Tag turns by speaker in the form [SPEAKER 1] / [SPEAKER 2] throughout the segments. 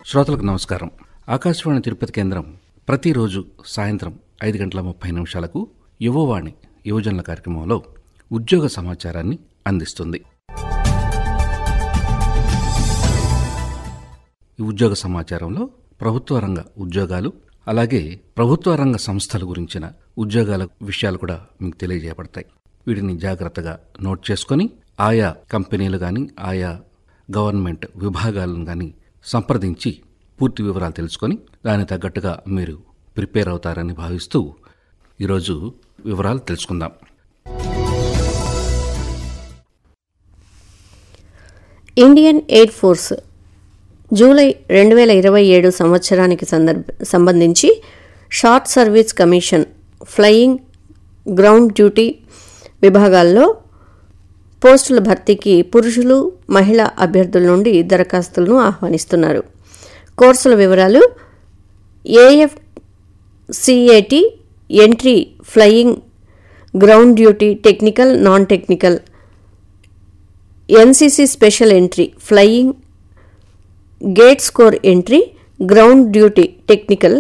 [SPEAKER 1] శ్రోతలకు నమస్కారం ఆకాశవాణి తిరుపతి కేంద్రం ప్రతిరోజు సాయంత్రం ఐదు గంటల ముప్పై నిమిషాలకు యువవాణి యువజనుల కార్యక్రమంలో ఉద్యోగ సమాచారాన్ని అందిస్తుంది ఈ ఉద్యోగ సమాచారంలో ప్రభుత్వ రంగ ఉద్యోగాలు అలాగే ప్రభుత్వ రంగ సంస్థల గురించిన ఉద్యోగాల విషయాలు కూడా మీకు తెలియజేయబడతాయి వీటిని జాగ్రత్తగా నోట్ చేసుకొని ఆయా కంపెనీలు కానీ ఆయా గవర్నమెంట్ విభాగాలను కానీ సంప్రదించి పూర్తి వివరాలు తెలుసుకొని దానికి తగ్గట్టుగా మీరు ప్రిపేర్ అవుతారని భావిస్తూ ఈరోజు వివరాలు తెలుసుకుందాం
[SPEAKER 2] ఇండియన్ ఎయిర్ ఫోర్స్ జూలై రెండు వేల ఇరవై ఏడు సంవత్సరానికి సందర్భ సంబంధించి short service commission flying ground duty విభాగాల్లో పోస్టుల భర్తీకి పురుషులు మహిళా అభ్యర్థుల నుండి దరఖాస్తులను ఆహ్వానిస్తున్నారు కోర్సుల వివరాలు AF CAT entry flying ground duty technical non technical NCC special entry flying gate score entry ground duty technical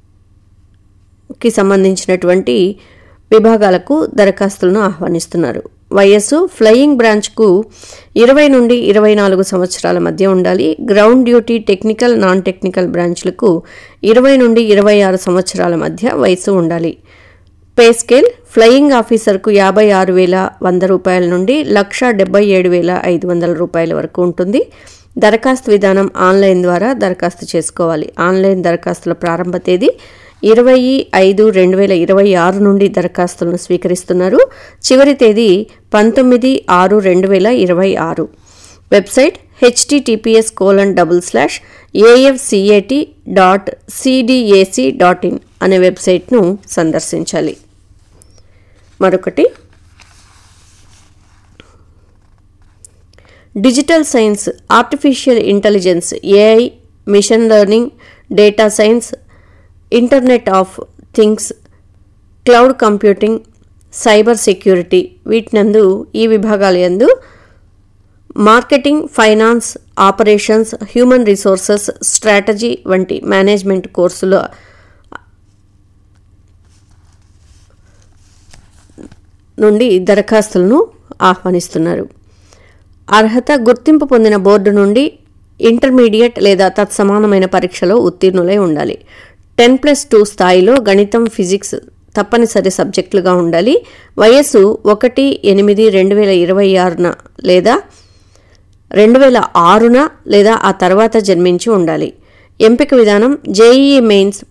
[SPEAKER 2] కి సంబంధించినటువంటి విభాగాలకు దరఖాస్తులను ఆహ్వానిస్తున్నారు వయస్సు ఫ్లయింగ్ బ్రాంచ్కు ఇరవై నుండి ఇరవై నాలుగు సంవత్సరాల మధ్య ఉండాలి ground duty technical non technical బ్రాంచ్లకు ఇరవై నుండి ఇరవై ఆరు సంవత్సరాల మధ్య వయసు ఉండాలి పే స్కేల్ ఫ్లయింగ్ ఆఫీసర్కు యాభై ఆరు వేల వంద రూపాయల నుండి లక్ష డెబ్బై ఏడు వేల ఐదు వందల రూపాయల వరకు ఉంటుంది దరఖాస్తు విధానం ఆన్లైన్ ద్వారా దరఖాస్తు చేసుకోవాలి ఆన్లైన్ దరఖాస్తుల ప్రారంభ తేదీ ఇరవై ఐదు రెండు వేల ఇరవై ఆరు నుండి దరఖాస్తులను స్వీకరిస్తున్నారు చివరి తేదీ పంతొమ్మిది ఆరు రెండు వేల ఇరవై ఆరు website HTTPS colon double slash AFCAT dot CDAC dot in అనే వెబ్సైట్ను సందర్శించాలి మరొకటి digital science artificial intelligence AI machine learning data science internet of things cloud computing cyber security వీటినందు ఈ విభాగాల యందు marketing finance operations human resources strategy వంటి management కోర్సుల నుండి దరఖాస్తులను ఆహ్వానిస్తున్నారు అర్హత గుర్తింపు పొందిన బోర్డు నుండి ఇంటర్మీడియట్ లేదా తత్సమానమైన పరీక్షలో ఉత్తీర్ణులై ఉండాలి టెన్ ప్లస్ టూ స్థాయిలో గణితం ఫిజిక్స్ తప్పనిసరి సబ్జెక్టులుగా ఉండాలి వయస్సు ఒకటి ఎనిమిది రెండు వేల ఇరవై ఆరున లేదా రెండు వేల ఆరున లేదా ఆ తర్వాత జన్మించి ఉండాలి ఎంపిక విధానం జేఈఈ మెయిన్స్